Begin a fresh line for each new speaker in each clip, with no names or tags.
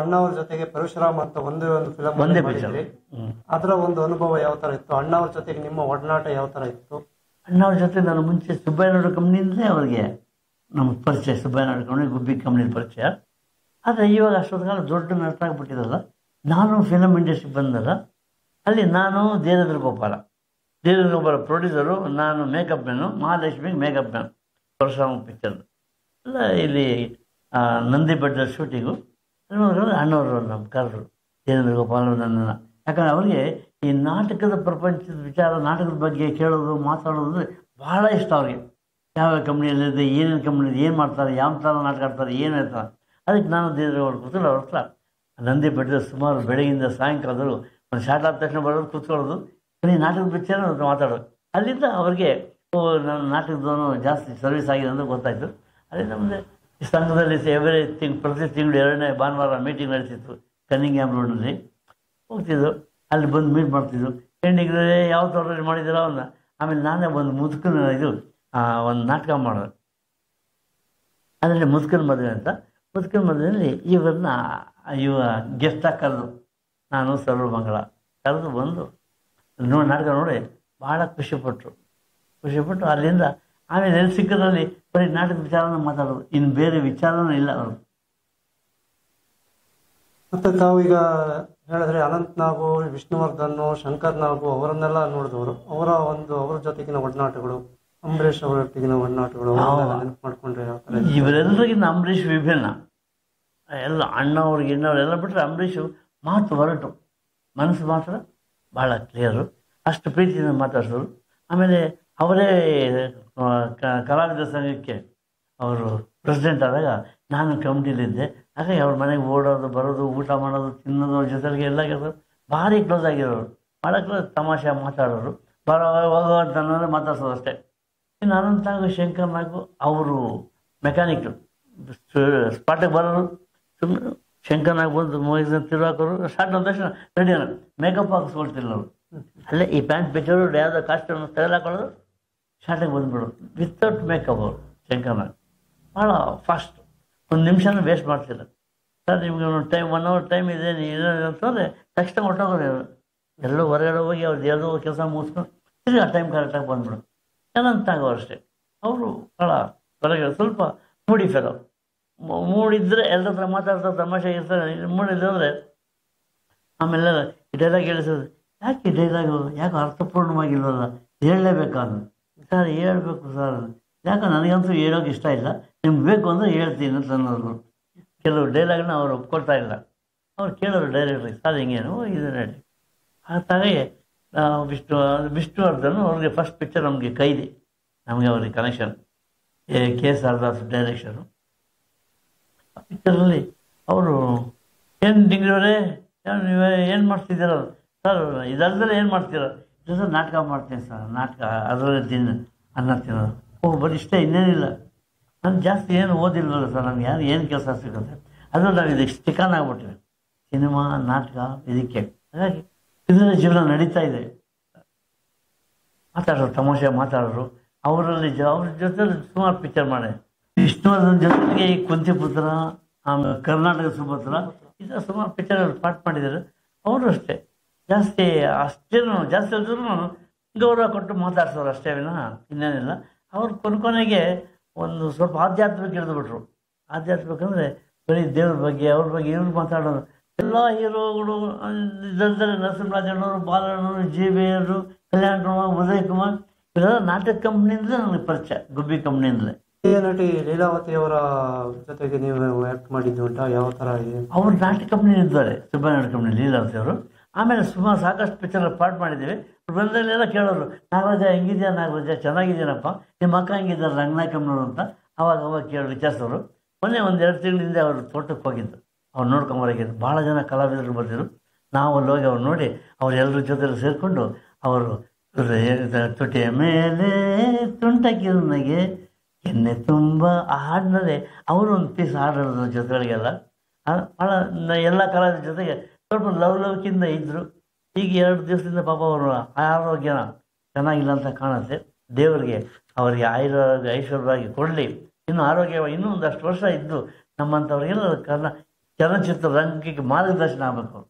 ಅಣ್ಣ ಅವ್ರ ಜೊತೆಗೆ ಪರಶುರಾಮ್ ಅಂತ ಒಂದೇ ಒಂದು ಫಿಲಂ
ಒಂದೇ
ಮಾಡಿದ್ರಿ
ಹ್ಮ್.
ಅದರ ಒಂದು ಅನುಭವ ಯಾವ ತರ ಇತ್ತು ಅಣ್ಣ ಅವ್ರ ಜೊತೆಗೆ ನಿಮ್ಮ ಒಡನಾಟ ಯಾವ ತರ ಇತ್ತು
ಅಣ್ಣವ್ರ ಜೊತೆ ನಾನು ಮುಂಚೆ ಸುಬ್ಬಯ್ಯನವ್ರ ಕಂಪ್ನಿಯಿಂದಲೇ ಅವ್ರಿಗೆ ನಮ್ಗೆ ಪರಿಚಯ ಸುಬ್ಬಯ್ಯನವ್ರ ಕಂಪ್ನಿ ಗುಬ್ಬಿ ಕಂಪ್ನಿ ಪರಿಚಯ ಆದರೆ ಇವಾಗ ಅಷ್ಟೊತ್ತಿಗಾಲ ದೊಡ್ಡ ನಟ ಆಗ್ಬಿಟ್ಟಿರಲ್ಲ ನಾನು ಫಿಲಮ್ ಇಂಡಸ್ಟ್ರಿಗೆ ಬಂದಾಗ ಅಲ್ಲಿ ನಾನು ದೇವೇಂದ್ರ ಗೋಪಾಲ ದೇವೇಂದ್ರ ಗೋಪಾಲ ಪ್ರೊಡ್ಯೂಸರು ನಾನು ಮೇಕಪ್ ಮ್ಯಾನು ಮಹಾಲಕ್ಷ್ಮಿಗೆ ಮೇಕಪ್ ಮ್ಯಾನ್ ಪರಶುರಾಮ ಪಿಕ್ಚರ್ ಎಲ್ಲ ಇಲ್ಲಿ ಆ, ನಂದಿ ಬೆಟ್ಟದ ಶೂಟಿಂಗು ಅಣ್ಣವರು ನಮ್ಮ ಕರೆದ್ರು ದೇವೇಂದ್ರ ಗೋಪಾಲ್ ನನ್ನನ್ನು ಯಾಕಂದ್ರೆ ಅವರಿಗೆ ಈ ನಾಟಕದ ಪ್ರಪಂಚದ ವಿಚಾರ ನಾಟಕದ ಬಗ್ಗೆ ಕೇಳೋದು ಮಾತಾಡೋದು ಅಂದರೆ ಭಾಳ ಇಷ್ಟ ಅವ್ರಿಗೆ ಯಾವ ಕಂಪ್ನಿಯಲ್ಲಿದೆ ಏನೇನು ಕಂಪ್ನಿ ಏನು ಮಾಡ್ತಾರೆ ಯಾವ ಥರ ನಾಟಕ ಆಡ್ತಾರೆ ಏನು ಹೇಳ್ತಾರೆ ಅದಕ್ಕೆ ನಾನು ದೇವ್ರ ಅವ್ರು ಕೂತ್ಕೊಂಡು ಅವ್ರ ಹತ್ರ ನಂದಿ ಬೆಟ್ಟದ ಸುಮಾರು ಬೆಳಗಿಂದ ಸಾಯಂಕಾಲದವರು ಒಂದು ಶಾರ್ಟ್ ಆದ ತಕ್ಷಣ ಬರೋದು ಕೂತ್ಕೊಳ್ಳೋದು ಬರೀ ನಾಟಕದ ವಿಚಾರ ಮಾತಾಡೋದು ಅಲ್ಲಿಂದ ಅವ್ರಿಗೆ ಓ ನನ್ನ ನಾಟಕದವನು ಜಾಸ್ತಿ ಸರ್ವಿಸ್ ಆಗಿದೆ ಅಂತ ಗೊತ್ತಾಯಿತು ಅಲ್ಲಿಂದ ಮುಂದೆ ಈ ಸಂಘದಲ್ಲಿ ಎವರಿ ತಿಂಗ್ ಪ್ರತಿ ತಿಂಗಳು ಎರಡನೇ ಭಾನುವಾರ ಮೀಟಿಂಗ್ ನಡೀತಿತ್ತು ಕನ್ನಿಂಗ್ಯಾಮ್ ರೋಡ್ನಲ್ಲಿ ಹೋಗ್ತಿದ್ದು ಅಲ್ಲಿ ಬಂದು ಮೀಟ್ ಮಾಡ್ತಿದ್ರು ಎಂಡಿಗೆ ಯಾವ ಥರ ಮಾಡಿದ್ದೀರೋ ಅವನ್ನ ಆಮೇಲೆ ನಾನೇ ಒಂದು ಮುದುಕನ ಇದು ಆ, ಒಂದು ನಾಟಕ ಮಾಡೋದು ಅದರಲ್ಲಿ ಮುದುಕನ ಮದುವೆ ಅಂತ ಮುದುಕನ ಮದುವೆಯಲ್ಲಿ ಇವ್ರನ್ನ ಇವ ಗೆಸ್ಟಾಗಿ ಕರೆದು ನಾನು ಸರ್ವಮಂಗಳ ಕರೆದು ಬಂದು ನೋಡಿ ನಾಟಕ ನೋಡಿ ಭಾಳ ಖುಷಿಪಟ್ಟರು ಖುಷಿಪಟ್ಟು ಅಲ್ಲಿಂದ ಆಮೇಲೆ ಎಲ್ಲಿ ಸಿಕ್ಕರಲ್ಲಿ ಬರೀ ನಾಟಕ ವಿಚಾರನ ಮಾತಾಡೋದು ಇನ್ನು ಬೇರೆ ವಿಚಾರನೂ ಇಲ್ಲ ಅವರು
ಮತ್ತೆ ತಾವು ಈಗ ಹೇಳಿದ್ರೆ ಅನಂತ್ ನಾಗು ವಿಷ್ಣುವರ್ಧನ್ ಶಂಕರ್ ನಾಗು ಅವರನ್ನೆಲ್ಲ ನೋಡಿದವರು ಅವರ ಒಂದು ಅವ್ರ ಜೊತೆಗಿನ ಒಡನಾಟಗಳು ಅಂಬರೀಷ್ ಅವರೊಟ್ಟಿಗಿನ ಒಡನಾಟಗಳು ಅವರನ್ನೆಲ್ಲ ನೆನಪು ಮಾಡ್ಕೊಂಡ್ರೆ ಯಾವ ತರ ಇತ್ತು?
ಇವರೆಲ್ಲರಿಗಿಂತ ಅಂಬರೀಷ್ ವಿಭಿನ್ನ ಎಲ್ಲ ಅಣ್ಣವ್ರಿಗೆ ಇನ್ನವ್ರೆಲ್ಲ ಬಿಟ್ಟರೆ ಅಂಬರೀಷು ಮಾತು ಹೊರಟು ಮನಸ್ಸು ಮಾತ್ರ ಭಾಳ ಕ್ಲಿಯರು ಅಷ್ಟು ಪ್ರೀತಿಯಿಂದ ಮಾತಾಡ್ಸೋರು ಆಮೇಲೆ ಅವರೇ ಆ, ಕ- ಕಲಾವಿದರ ಸಂಘಕ್ಕೆ ಅವರು ಪ್ರೆಸಿಡೆಂಟ್ ಆದಾಗ ನಾನು ಕಮಿಟಿಲಿದ್ದೆ ಹಾಗಾಗಿ ಅವ್ರ ಮನೆಗೆ ಓಡೋದು ಬರೋದು ಊಟ ಮಾಡೋದು ತಿನ್ನೋದು ಅವ್ರ ಜೊತೆಗೆ ಎಲ್ಲ ಕೆಲಸ ಭಾರಿ ಕ್ಲೋಸ್ ಆಗಿರೋರು ಭಾಳ ಕ್ಲೋಸ್ ತಮಾಷೆ ಮಾತಾಡೋರು ಬರೋ ಹೋಗೋ ಅಂತ ಅನ್ನೋದು ಮಾತಾಡ್ಸೋದು ಅಷ್ಟೇ ಇನ್ನು ಅನಂತಾಗ ಶಂಕರ್ ನಾಗು ಅವರು ಮೆಕ್ಯಾನಿಕ್ ಸ್ಪಾಟಿಗೆ ಬರೋರು ಸುಮ್ಮನೆ ಶಂಕರ್ನಾಗ ಬಂದು ಮೂವೀಸ್ ತಿರುವಾಕೋರು ಸ್ಟಾರ್ಟ್ ಆದ ತಕ್ಷಣ ರೆಡಿ ಮೇಕಪ್ ಹಾಕಿಸ್ಕೊಳ್ತಿಲ್ಲ ಅವರು ಅಲ್ಲೇ ಈ ಪ್ಯಾಂಟ್ ಬಿಚ್ಚೋರು ಯಾವುದೋ ಕಾಸ್ಟ್ಯೂಮ್ ತೆಗೆದಾಕೊಳ್ಳೋದು ಶಾರ್ಟಿಗೆ ಬಂದ್ಬಿಡೋದು ವಿತೌಟ್ ಮೇಕಪ್ ಅವರು ಶಂಕರ್ನಾಗ್ ಭಾಳ ಫಾಸ್ಟ್ ಒಂದು ನಿಮಿಷನೂ ವೇಸ್ಟ್ ಮಾಡ್ತಿಲ್ಲ ಸರ್ ನಿಮ್ಗೆ ಒಂದು ಟೈಮ್ ಒನ್ ಅವರ್ ಟೈಮ್ ಇದೆ ನೀವು ಅಂತಂದರೆ ತಕ್ಷಣ ಹೊಟ್ಟೋಗೋರು ಇವರು ಎಲ್ಲೋ ಹೊರಗಡೆ ಹೋಗಿ ಅವ್ರದ್ದು ಯಾವುದೋ ಕೆಲಸ ಮುಗಿಸ್ಕೊಂಡು ತಿರ್ಗಿ ಆ ಟೈಮ್ ಕರೆಕ್ಟಾಗಿ ಬಂದ್ಬಿಡು ಏನಂತಾಗೋ ಅಷ್ಟೇ ಅವರು ಭಾಳ ಹೊರಗೆ ಸ್ವಲ್ಪ ಮೂಡಿ ಫೆಲೋ ಮೂಡಿದ್ರೆ ಎಲ್ಲರ ಹತ್ರ ಮಾತಾಡ್ತಾ ತಮಾಷೆ ಇರ್ತಾರೆ ಮೂಡಿದ್ರೆ ಆಮೇಲೆ ಈ ಡೈಲಾಗ್ ಹೇಳಿಸೋದು ಯಾಕೆ ಈ ಡೈಲಾಗು ಯಾಕೆ ಅರ್ಥಪೂರ್ಣವಾಗಿಲ್ವಲ್ಲ ಹೇಳಲೇಬೇಕಾದ್ರು ಸರ್ ಹೇಳ್ಬೇಕು ಸರ್ ಯಾಕೆ ನನಗಂತೂ ಹೇಳೋಕೆ ಇಷ್ಟ ಇಲ್ಲ ನಿಮ್ಗೆ ಬೇಕು ಅಂದರೆ ಹೇಳ್ತೀನಿ ಅಂತ ಅನ್ನೋರು ಕೆಲವು ಡೈಲಾಗ್ನ ಅವ್ರು ಒಪ್ಕೊಳ್ತಾ ಇಲ್ಲ ಅವ್ರು ಕೇಳೋರು ಡೈರೆಕ್ಟ್ರಿ ಸರ್ ಹಿಂಗೇನು ಓ, ಇದು ನಡಿ ಹಾಗಾಗಿ ನಾವು ವಿಷ್ಣು ವಿಷ್ಣುವರ್ಧನ್ ಅವ್ರಿಗೆ ಫಸ್ಟ್ ಪಿಕ್ಚರ್ ನಮಗೆ ಕೈದಿ ನಮಗೆ ಅವ್ರಿಗೆ ಕನೆಕ್ಷನ್ ಕೆ ಎಸ್ ಆರ್ದಾಸ್ ಡೈರೆಕ್ಷನು ಆ ಪಿಕ್ಚರಲ್ಲಿ ಅವರು ಏನು ಡಿಗ್ರಿಯವರೇ ನೀವು ಏನು ಮಾಡ್ತಿದ್ದೀರ ಸರ್ ಇದಲ್ದರೆ ಏನು ಮಾಡ್ತೀರ ಇದು ಸರ್ ನಾಟಕ ಮಾಡ್ತೀನಿ ಸರ್ ನಾಟಕ ಅದರಲ್ಲಿ ತಿನ್ನ ಅನ್ನ ತಿನ್ನೋದು ಓ ಬರೀ ಇಷ್ಟ ಇನ್ನೇನಿಲ್ಲ ನಾನು ಜಾಸ್ತಿ ಏನು ಓದಿಲ್ವಲ್ಲ ಸರ್ ನಮ್ಗೆ ಯಾರು ಏನು ಕೆಲಸ ಸಿಗುತ್ತೆ ಅದ್ರಲ್ಲಿ ನಾವು ಇದಕ್ಕೆ ಸ್ಟಿಕಾನ್ ಆಗ್ಬಿಟ್ಟಿವಿ ಸಿನಿಮಾ ನಾಟಕ ಇದಕ್ಕೆ ಹಾಗಾಗಿ ಇದರಲ್ಲಿ ಜೀವನ ನಡೀತಾ ಇದೆ ಮಾತಾಡೋರು ತಮಾಷೆ ಮಾತಾಡೋರು ಅವರಲ್ಲಿ ಜ ಅವ್ರ ಜೊತೆ ಸುಮಾರು ಪಿಕ್ಚರ್ ಮಾಡಿ ವಿಷ್ಣುವರ್ಧನ್ ಜೊತೆಗೆ ಈ ಕುಂತಿಪುತ್ರ ಆಮೇಲೆ ಕರ್ನಾಟಕ ಸುಭದ್ರ ಇದು ಸುಮಾರು ಪಿಕ್ಚರ್ ಪಾರ್ಟ್ ಮಾಡಿದ್ದಾರೆ ಅವರು ಅಷ್ಟೇ ಜಾಸ್ತಿ ಅಷ್ಟೇನು ಜಾಸ್ತಿ ಅಲ್ದ್ರೂ ಗೌರವ ಕೊಟ್ಟು ಮಾತಾಡ್ಸೋರು ಅಷ್ಟೇ ವಿನಃ ಇನ್ನೇನಿಲ್ಲ ಅವ್ರು ಕೊನೆಗೆ ಒಂದು ಸ್ವಲ್ಪ ಆಧ್ಯಾತ್ಮಿಕ ಇಳಿದ್ಬಿಟ್ರು ಆಧ್ಯಾತ್ಮಿಕ ಅಂದರೆ ಬರೀ ದೇವ್ರ ಬಗ್ಗೆ ಅವ್ರ ಬಗ್ಗೆ ಇವ್ರು ಮಾತಾಡೋರು ಎಲ್ಲ ಹೀರೋಗಳು ಇದಲ್ದರೆ ನರಸಿಂಹರಾಜಣ್ಣವರು ಬಾಲಣ್ಣವರು ಜಿ ಬಿ ಅವರು ಕಲ್ಯಾಣ್ ಕುಮಾರ್ ಉದಯ್ ಕುಮಾರ್ ಇವರೆಲ್ಲ ನಾಟಕ ಕಂಪ್ನಿಯಿಂದಲೇ ನನಗೆ ಪರಿಚಯ ಗುಬ್ಬಿ ಕಂಪ್ನಿಯಿಂದಲೇ
ಹಿರಿಯ ನಟಿ ಲೀಲಾವತಿ ಅವರ ಜೊತೆಗೆ ನೀವು ಆಕ್ಟ್ ಮಾಡಿದ್ದು ಉಂಟಾ ಯಾವ ತರ ಇದೆ?
ಅವರು ನಾಟಕ ಕಂಪ್ನಿ ಇದ್ದಾರೆ ಸುಬ್ಬನಾಡು ಕಂಪ್ನಿ ಲೀಲಾವತಿ ಅವರು ಆಮೇಲೆ ಸುಮಾರು ಸಾಕಷ್ಟು ಪಿಕ್ಚರ್ ಪಾರ್ಟ್ ಮಾಡಿದ್ದೀವಿ ಬಂದಲ್ಲೆಲ್ಲ ಕೇಳೋರು ನಾಗರಾಜ ಹೆಂಗಿದ್ಯಾ ನಾಗರಾಜ ಚೆನ್ನಾಗಿದ್ದೀನಪ್ಪ ನಿಮ್ಮ ಅಕ್ಕ ಹೆಂಗಿದ್ದಾರೆ ರಂಗನಾಯ್ ಕಂಪ್ನವ್ರು ಅಂತ ಅವಾಗ ಅವಾಗ ಕೇಳಿ ವಿಚಾರಿಸೋರು ಮೊನ್ನೆ ಒಂದು ಎರಡು ತಿಂಗಳ ಹಿಂದೆ ಅವರು ತೋಟಕ್ಕೆ ಹೋಗಿದ್ದು ಅವ್ರು ನೋಡ್ಕೊಂಬರೋಗಿದ್ದು ಭಾಳ ಜನ ಕಲಾವಿದರು ಬರ್ತಿದ್ರು ನಾವು ಅಲ್ಲಿ ಹೋಗಿ ಅವ್ರು ನೋಡಿ ಅವ್ರು ಎಲ್ಲರ ಜೊತೆಲಿ ಸೇರಿಕೊಂಡು ಅವರು ತುಟಿಯ ಮೇಲೆ ತುಂಟಕಿರುನಗೆ ಎಣ್ಣೆ ತುಂಬ ಆ ಹಾಡಿನಲ್ಲಿ ಅವರು ಒಂದು ಪೀಸ್ ಹಾಡೋದು ಜೊತೆಗಳಿಗೆಲ್ಲ ಭಾಳ ಎಲ್ಲ ಕಲಾವಿದರ ಜೊತೆಗೆ ಸ್ವಲ್ಪ ಲವಲವಿಕೆಯಿಂದ ಇದ್ದರು ಈಗ ಎರಡು ದಿವಸದಿಂದ ಪಾಪ ಅವರು ಆರೋಗ್ಯನ ಚೆನ್ನಾಗಿಲ್ಲ ಅಂತ ಕಾಣುತ್ತೆ ದೇವರಿಗೆ ಅವರಿಗೆ ಆಯುರ್ವೇದ ಐಶ್ವರ್ಯವಾಗಿ ಕೊಡಲಿ ಇನ್ನು ಆರೋಗ್ಯ ಇನ್ನೂ ಒಂದಷ್ಟು ವರ್ಷ ಇದ್ದು ನಮ್ಮಂಥವ್ರಿಗೆಲ್ಲ ಕಾರಣ ಚಲನಚಿತ್ರ ರಂಗಕ್ಕೆ ಮಾರ್ಗದರ್ಶನ ಆಗಬೇಕು ಅವರು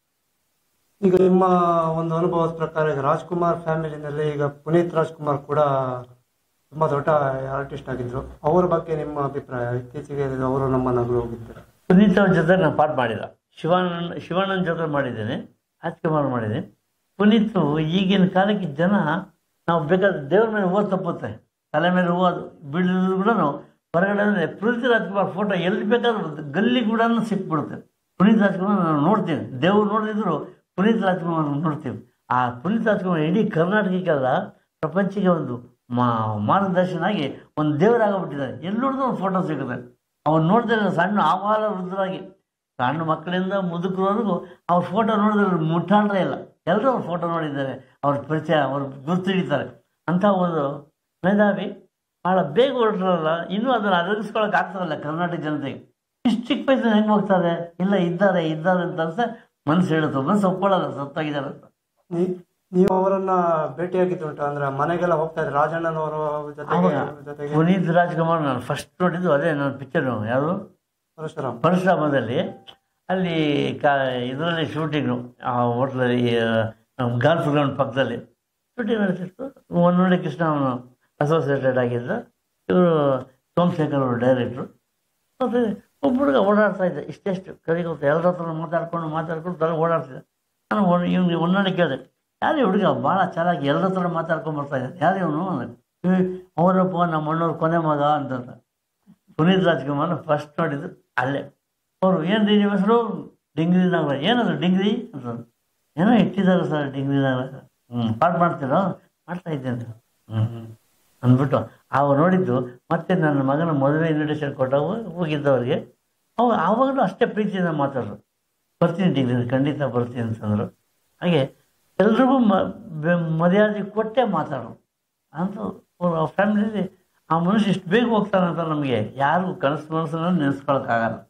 ಈಗ ನಿಮ್ಮ ಒಂದು ಅನುಭವದ ಪ್ರಕಾರ ಈಗ ರಾಜ್ಕುಮಾರ್ ಫ್ಯಾಮಿಲಿನಲ್ಲಿ ಈಗ ಪುನೀತ್ ರಾಜ್ಕುಮಾರ್ ಕೂಡ ತುಂಬಾ ದೊಡ್ಡ ಆರ್ಟಿಸ್ಟ್ ಆಗಿದ್ರು ಅವ್ರ ಬಗ್ಗೆ ನಿಮ್ಮ ಅಭಿಪ್ರಾಯ ಇತ್ತೀಚೆಗೆ ಅವರು ನಮ್ಮ ನಗಲು ಹೋಗಿದ್ದಾರೆ
ಪುನೀತ್ ಅವ್ರ ಜೊತೆ ನಾನು ಪಾಠ ಮಾಡಿಲ್ಲ ಶಿವಾನಂದ ಶಿವಾನಂದ್ ಜೊತೆ ಮಾಡಿದ್ದೇನೆ ರಾಜ್ಕುಮಾರ್ ಮಾಡಿದ್ದೇನೆ ಪುನೀತ್ ಈಗಿನ ಕಾಲಕ್ಕೆ ಜನ ನಾವು ಬೇಕಾದ್ರೆ ದೇವ್ರ ಮೇಲೆ ಹೂವು ತಪ್ಪುತ್ತೆ ತಲೆ ಮೇಲೆ ಹೂವು ಬಿಡಿದ್ರು ಕೂಡ ಹೊರಗಡೆ ಅಂದರೆ ಪುನೀತ್ ರಾಜ್ಕುಮಾರ್ ಫೋಟೋ ಎಲ್ಲಿ ಬೇಕಾದ್ರೂ ಗಲ್ಲಿ ಕೂಡ ಸಿಕ್ಬಿಡುತ್ತೆ ಪುನೀತ್ ರಾಜ್ಕುಮಾರ್ ನಾವು ನೋಡ್ತೀವಿ ದೇವ್ರು ನೋಡಿದ್ರು ಪುನೀತ್ ರಾಜ್ಕುಮಾರ್ ನೋಡ್ತೀವಿ ಆ ಪುನೀತ್ ರಾಜ್ಕುಮಾರ್ ಇಡೀ ಕರ್ನಾಟಕಕ್ಕೆಲ್ಲ ಪ್ರಪಂಚಕ್ಕೆ ಒಂದು ಮಾ ಮಾರ್ಗದರ್ಶನ ಆಗಿ ಒಂದು ದೇವರಾಗ್ಬಿಟ್ಟಿದ್ದಾರೆ ಎಲ್ಲಿ ನೋಡಿದ್ರು ಒಂದು ಫೋಟೋ ಸಿಗುತ್ತೆ ಅವ್ನು ನೋಡಿದ್ರೆ ಸಣ್ಣ ಆವಾಲ ವೃದ್ಧರಾಗಿ ಸಣ್ಣ ಮಕ್ಕಳಿಂದ ಮುದುಕರವರೆಗೂ ಅವ್ರ ಫೋಟೋ ನೋಡಿದ್ರೆ ಮುಟ್ಟಾಡ್ರೇ ಇಲ್ಲ ಎಲ್ಲರೂ ಅವ್ರ ಫೋಟೋ ನೋಡಿದ್ದಾರೆ ಅವ್ರ ಪರಿಚಯ ಅವ್ರ ಗುರ್ತು ಹಿಡಿತಾರೆ ಅಂಥ ಒಂದು ಮೇಧಾವಿ ಭಾಳ ಬೇಗ ಹೊರಟ್ರಲ್ಲ ಇನ್ನೂ ಅದನ್ನು ಅರಗಿಸ್ಕೊಳಕ್ಕೆ ಆಗ್ತಾರಲ್ಲ ಕರ್ನಾಟಕ ಜನತೆಗೆ ಇಷ್ಟು ಚಿಕ್ಕ ವಯಸ್ಸಿನ ಹೆಂಗೆ ಹೋಗ್ತಾರೆ ಇಲ್ಲ ಇದ್ದಾರೆ ಇದ್ದಾರೆ ಅಂತ ಅನ್ಸ ಮನಸ್ಸು ಹೇಳುತ್ತೆ ಮನಸ್ಸು ಒಪ್ಕೊಳ್ಳಲ್ಲ ಸತ್ತಾಗಿದ್ದಾರೆ ಅಂತ
ನೀ- ನೀವು ಅವರನ್ನ ಭೇಟಿಯಾಗಿದ್ದು ಉಂಟು ಅಂದ್ರೆ ಮನೆಗೆಲ್ಲ ಹೋಗ್ತಾ ಇದ್ರೆ ರಾಜಣ್ಣನವರು ಜೊತೆಗೆ
ಆವಾಗ
ಜೊತೆಗೆ
ಪುನೀತ್ ರಾಜ್ಕುಮಾರ್ ನಾನು ಫಸ್ಟ್ ನೋಡಿದ್ದು ಅದೇ ನನ್ನ ಪಿಕ್ಚರ್ ಯಾವುದು
ಪರಶುರಾಮ್
ಪರಶುರಾಮದಲ್ಲಿ ಅಲ್ಲಿ ಕಾ ಇದರಲ್ಲಿ ಶೂಟಿಂಗು ಆ ಹೋಟ್ಲಲ್ಲಿ ಗಾಲ್ಫ್ ಗ್ರೌಂಡ್ ಪಕ್ಕದಲ್ಲಿ ಶೂಟಿಂಗ್ ನಡೀತಿತ್ತು ಒನ್ನೊಳ್ಳೆ ಕೃಷ್ಣ ಅವನು ಅಸೋಸಿಯೇಟೆಡ್ ಆಗಿದ್ದ ಇವರು ಸೋಮಶೇಖರ್ ಅವರು ಡೈರೆಕ್ಟ್ರು ಮತ್ತು ಒಬ್ಬ ಹುಡುಗ ಓಡಾಡ್ತಾ ಇದ್ದೆ ಇಷ್ಟೆಷ್ಟು ಕರಿಗೋತ ಎಲ್ಲರ ಹತ್ರ ಮಾತಾಡ್ಕೊಂಡು ಮಾತಾಡ್ಕೊಂಡು ತರ ಓಡಾಡ್ತಿದ್ದೆ ನಾನು ಇವ್ನಿಗೆ ಒಂದೊಂದು ಕೇಳಿದೆ ಯಾರು ಈ ಹುಡುಗ ಭಾಳ ಚೆನ್ನಾಗಿ ಎಲ್ಲರ ಹತ್ರ ಮಾತಾಡ್ಕೊಂಡು ಬರ್ತಾ ಇದ್ದಾನೆ ಯಾರು ಇವನು ಅಂದೆ ಅವರಪ್ಪ ನಮ್ಮ ಅಣ್ಣವ್ರ ಕೊನೆ ಮಗ ಅಂತಂದ ಪುನೀತ್ ರಾಜ್ಕುಮಾರ್ ಫಸ್ಟ್ ನೋಡಿದ್ದು ಅಲ್ಲೇ ಅವರು ಏನು ರೀ ನಿಮ್ಮ ಹೆಸರು ಡಿಂಗ್ರಿ ನಾಗರ ಏನದು ಡಿಂಗ್ರಿ ಅಂತಂದು ಏನೋ ಇಟ್ಟಿದ್ದಾರೆ ಸರ್ ಡಿಂಗ್ರಿ ನಾಗರ ಹ್ಞೂ ಪಾಠ ಮಾಡ್ತೀರೋ ಮಾಡ್ತಾ ಇದ್ದೇನೆ ಹ್ಞೂ ಹ್ಞೂ ಅಂದ್ಬಿಟ್ಟು ಅವ ನೋಡಿದ್ದು ಮತ್ತೆ ನನ್ನ ಮಗನ ಮದುವೆ ಇನ್ವಿಟೇಷನ್ ಕೊಟ್ಟವು ಹೋಗಿದ್ದವ್ರಿಗೆ ಅವ ಆವಾಗಲೂ ಅಷ್ಟೇ ಪ್ರೀತಿಯಿಂದ ಮಾತಾಡೋರು ಬರ್ತೀನಿ ಡಿಗ್ರಿ ಖಂಡಿತ ಬರ್ತೀನಿ ಅಂತಂದರು ಹಾಗೆ ಎಲ್ರಿಗೂ ಮ ಬೆ- ಮರ್ಯಾದೆ ಕೊಟ್ಟೇ ಮಾತಾಡೋರು ಅಂತ ಅವ್ರ ಫ್ಯಾಮಿಲಿಲಿ ಆ ಮನುಷ್ಯ ಇಷ್ಟು ಬೇಗ ಹೋಗ್ತಾನಂತ ನಮಗೆ ಯಾರು ಕನಸು ಮನಸ್ಸನ್ನು ನೆನೆಸ್ಕೊಳಕ್ಕಾಗಲ್ಲ